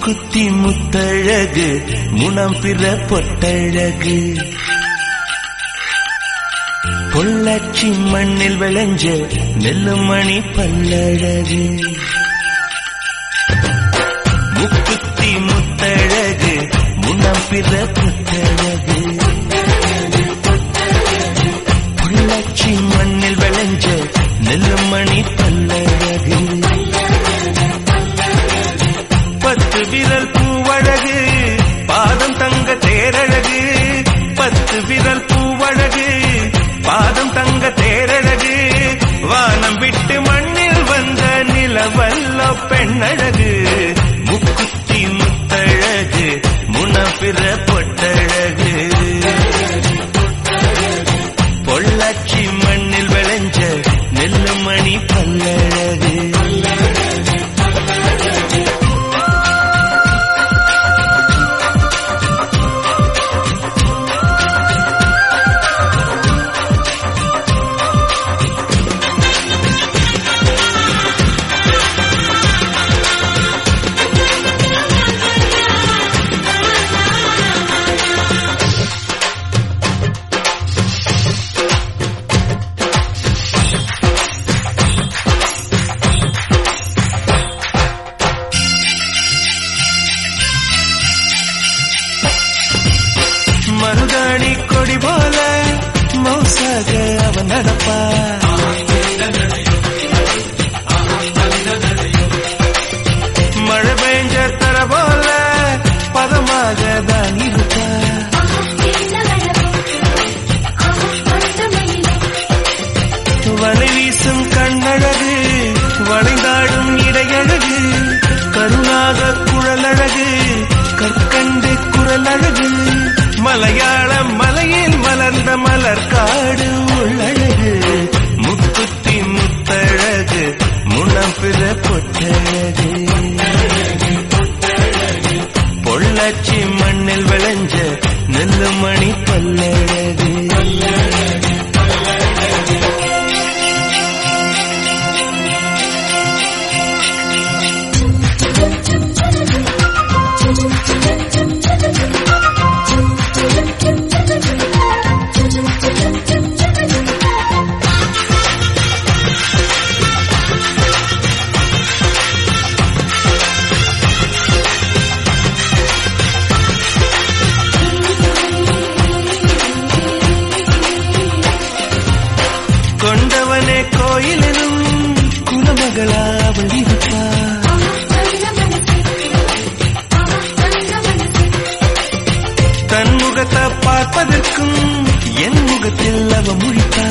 முக்குத்தி முத்தழகு முனம் பிற பொட்டழகு பொள்ளாச்சி மண்ணில் விளைஞ்ச நெல்லுமணி பல்லழகு முக்குத்தி முத்தழகு முனம் பிற பொட்டழகு பொள்ளாச்சி மண்ணில் விளைஞ்ச நெல்லுமணி பல்லழகு பத்து விரல் பூவழகு பாதம் தங்க தேரழகு பத்து விரல் பூவழகு பாதம் தங்க தேரழகு வானம் விட்டு மண்ணில் வந்த நிலவல்ல பெண்ணழகு முக்குத்தி முத்தழகு முனப்பிற பொட்டழகு பொள்ளாச்சி மண்ணில் விளைஞ்ச நெல்லுமணி பல்லழகு மருதாணி கொடி போல மௌசாக அவன் நடப்பா மழை பெஞ்ச தர போல பதமாக தான் இருப்பா வலை வீசும் கண்ணழகு வளைந்தாடும் இடையழகு கருணாக குழலழகு கற்கண்டு குரலழகு மலையாள மலையில் மலர்ந்த மலர் காடு உள்ளழகு முக்குத்தி முத்தழகு முனப்பிற பொட்டழகு பொள்ளாச்சி மண்ணில் விளைஞ்ச நெல்லுமணி பல்லழகு கொண்டவனே கோயிலிலும் குலமகளா அவள் இருப்பா தன் முகத்தை பார்ப்பதற்கும் என் முகத்தில் அவ முழிப்பா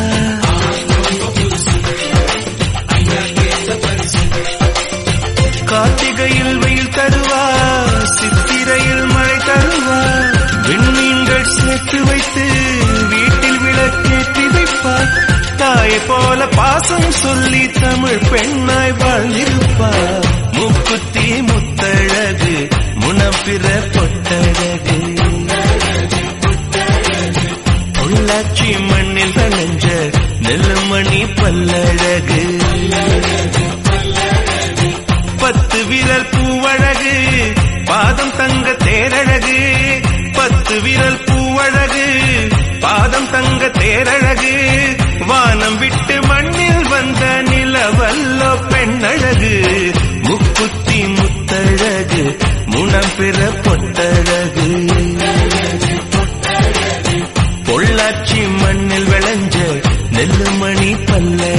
கார்த்திகையில் வெயில் தருவா சித்திரையில் மழை தருவா விண்மீன்கள் சேர்த்து வைத்து வீட்டில் விளக்கேற்றி வைப்பார் தாயை போல பாசம் சொல்லி தமிழ் பெண்ணாய் வாழ்ந்திருப்பார் முக்குத்தி முத்தழகு முனப்பிற பொட்டழகு பொள்ளாச்சி மண்ணில் விளைஞ்ச நெல்லுமணி பல்லழகு பத்து விரல் பூவழகு பாதம் தங்க தேரழகு பத்து விரல் பூவழகு பாதம் தங்க தேரழகு வானம் விட்டு மண்ணில் வந்த நிலவல்லோ பெண்ணழகு முக்குத்தி முத்தழகு முனம் பிற பொட்டழகு பொள்ளாச்சி மண்ணில் விளைஞ்ச நெல்லுமணி பல்ல